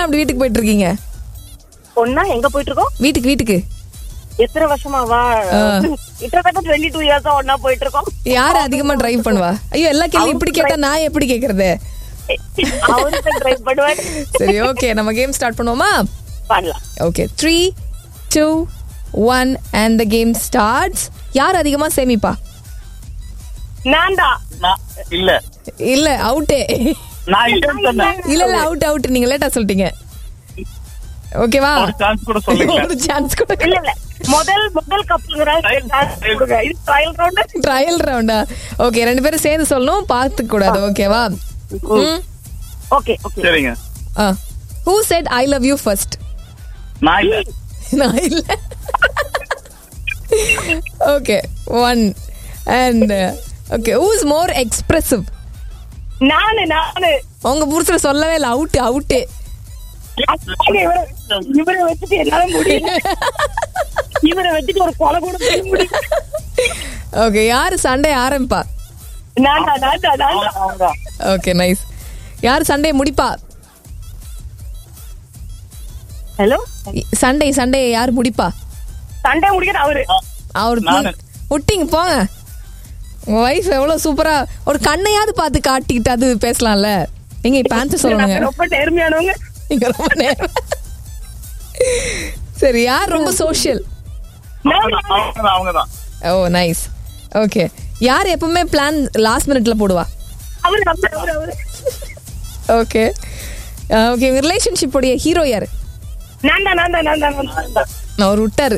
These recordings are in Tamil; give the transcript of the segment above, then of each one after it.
அப்படி வீட்டுக்கு போயிட்டு இருக்கீங்க ஒன்னா எங்க போயிட்டு இருக்கோம் வீட்டுக்கு வீட்டுக்கு எத்தனை வருஷமாவா கிட்டத்தட்ட டுவெண்ட்டி டூ இயர்ஸா ஒன்னா போயிட்டு இருக்கோம் யார் அதிகமா டிரைவ் பண்ணுவா ஐயோ எல்லா கேள்வி இப்படி கேட்டா நான் எப்படி கேக்குறது அவருக்கு ட்ரை பண்ணுவேன் சரி ஓகே நம்ம கேம் ஸ்டார்ட் பண்ணுவோமா பண்ணலாம் okay three two one and the game starts யார் அதிகமா சேமிப்பா நான் தான் நான் இல்ல இல்ல அவுட்டே நான் இல்லன்னு சொன்னேன் இல்ல இல்ல அவுட் அவுட் நீங்க லேட்டா சொல்லிட்டீங்க ஓகேவா ஒரு சான்ஸ் கூட சொல்லுங்க ஒரு சான்ஸ் கூட இல்ல இல்ல முதல் முதல் கப்புங்கிற இது ட்ரையல் ரவுண்ட் ட்ரையல் ரவுண்டா ஓகே ரெண்டு பேரும் சேர்ந்து சொல்லணும் பார்த்துக்க கூடாது ஓகேவா ஓகே ஓகே சரிங்க who said I love you first நான் இல்ல நான் இல்ல okay one and okay who is more expressive நானு நானு உங்க புருஷர் சொல்லவே இல்லை அவுட் அவுட்டு இவரை இவரை வச்சுட்டு என்னால முடியல இவரை வச்சுட்டு ஒரு கொலை கூட செய்ய முடியல ஓகே யாரு சண்டே ஆரம்பிப்பா நான் தான் நான் தான் நான் தான் ஓகே நைஸ் யார் சண்டே முடிப்பா ஹலோ சண்டே சண்டே யார் முடிப்பா சண்டே முடிக்கிற அவரு அவர் நானு. விட்டிங்க போங்க உங்க வைஃப் எவ்வளவு சூப்பரா ஒரு கண்ணையாவது பார்த்து காட்டிக்கிட்டு அது பேசலாம்ல எங்க இப்ப ஆன்சர் சொல்லுங்க நாங்க ரொம்ப நேர்மையானவங்க நீங்க ரொம்ப நேரம் சரி யார் ரொம்ப சோஷியல் அவங்கதான் அவங்கதான் ஓ நைஸ் ஓகே யார் எப்பவுமே பிளான் லாஸ்ட் மினிட்ல போடுவா அவரு அவரு அவரு அவரு ஓகே ஓகே உங்க ரிலேஷன்ஷிப் உடைய ஹீரோ யாரு நான் தான் நான் தான் நான் தான் நான் தான் அவர் விட்டாரு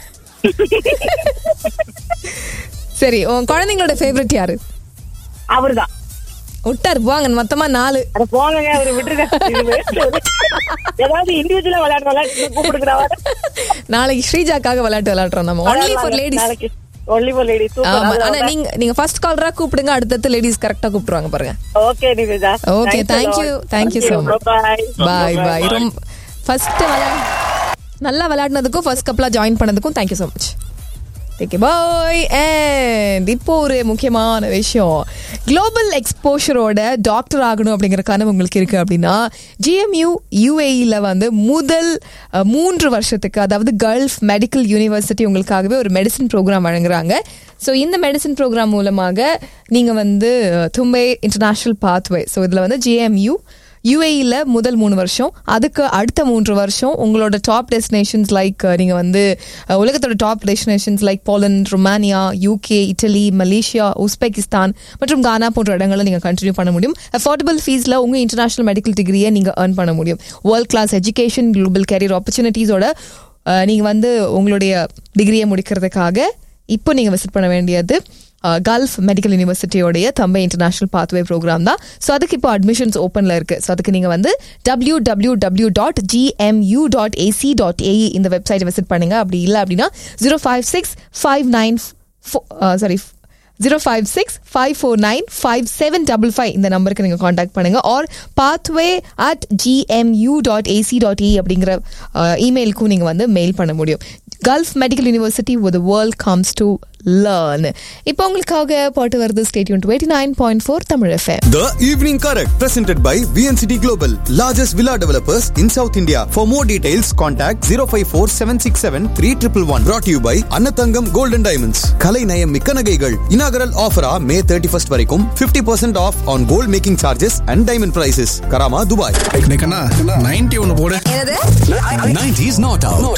சரி உன் குழந்தைங்களோட ஃபேவரட் யாரு அவர்தான் விட்டாரு போங்க மொத்தமா நாலு அட போங்க அவரை விட்டுருங்க இது waste. ஏதாவது இண்டிவிஜுவலா விளையாடுற விளையாட்டு கூப்பிடுக்கிறாரு நாளைக்கு ஸ்ரீஜாக்காக விளையாட்டு விளையாடுறோம் நம்ம only for ladies only for ladies ஆமா ஆனா நீங்க நீங்க ஃபர்ஸ்ட் கால்ரா கூப்பிடுங்க அடுத்தடுத்து லேடிஸ் கரெக்டா கூப்பிடுவாங்க பாருங்க okay Niveditha Okay, thank you. Thank you so much. Bye bye bye ரொம்ப ஃபர்ஸ்ட் விளையா நல்லா விளையாடினதுக்கும் ஃபர்ஸ்ட் கப்லாம் ஜாயின் பண்ணதுக்கும் thank you so much okay bye and இப்போ ஒரு முக்கியமான விஷயம் குளோபல் எக்ஸ்போஷரோட டாக்டர் ஆகணும் அப்படிங்கிற கனவு உங்களுக்கு இருக்கு அப்படின்னா ஜிஎம்யூ யூஏஇல வந்து முதல் அஹ், மூன்று வருஷத்துக்கு அதாவது கல்ஃப் மெடிக்கல் யூனிவர்சிட்டி உங்களுக்காகவே ஒரு மெடிசன் ப்ரோக்ராம் வழங்குறாங்க ஸோ இந்த மெடிசன் ப்ரோக்ராம் மூலமாக நீங்கள் வந்து அஹ், தும்பே இன்டர்நேஷ்னல் பாத்வே ஸோ இதில் வந்து ஜிஎம்யூ யூஏஇல முதல் மூணு வருஷம் அதுக்கு அடுத்த மூன்று வருஷம் உங்களோட டாப் டெஸ்டினேஷன்ஸ் லைக் நீங்க வந்து அஹ், உலகத்தோட top destinations like Poland Romania UK Italy Malaysia Uzbekistan மற்றும் கானா போன்ற இடங்களை நீங்க கண்டினியூ பண்ண முடியும் அஃபோர்டபுள் ஃபீஸ்ல உங்க இன்டர்நேஷனல் மெடிக்கல் டிகிரியை நீங்க earn பண்ண முடியும் world class education global career ஆப்பர்ச்சுனிட்டிஸோட நீங்க வந்து உங்களுடைய டிகிரியை முடிக்கிறதுக்காக இப்போ நீங்க விசிட் பண்ண வேண்டியது கல்ஃப் மெடிக்கல் யூனிவர்சிட்டியோடைய தம்பை இன்டர்நேஷனல் பாத்வே ப்ரோக்ராம் தான் ஸோ அதுக்கு இப்போ அட்மிஷன்ஸ் ஓப்பனில் இருக்கு ஸோ அதுக்கு நீங்கள் வந்து W W W dot GMU dot AC dot AE இந்த வெப்சைட்டை விசிட் பண்ணுங்க அப்படி இல்லை அப்படின்னா zero five six five nine sorry zero five six five four nine five seven double five இந்த நம்பருக்கு நீங்கள் காண்டாக்ட் பண்ணுங்க or pathway at GMU dot AC dot E அப்படிங்கிற இமெயிலுக்கும் நீங்கள் வந்து மெயில் பண்ண முடியும் gulf medical university with world comes to learn இப்போ உங்களுக்காக பாட்டு வருது stay tuned eighty nine point four Tamil FM The Evening Correct, presented by VNCT Global, largest villa developers in South India. For more details, contact 054 767 3111. Brought to you by Annathangam Gold and Diamonds. Kalai Nayam Mikka Nagaigal. Inaugural offer ah May 31st வரைக்கும் 50% off on gold making charges and diamond prices. Karama, Dubai. Ninety ஒன்னு போடு என்னது 90s not out.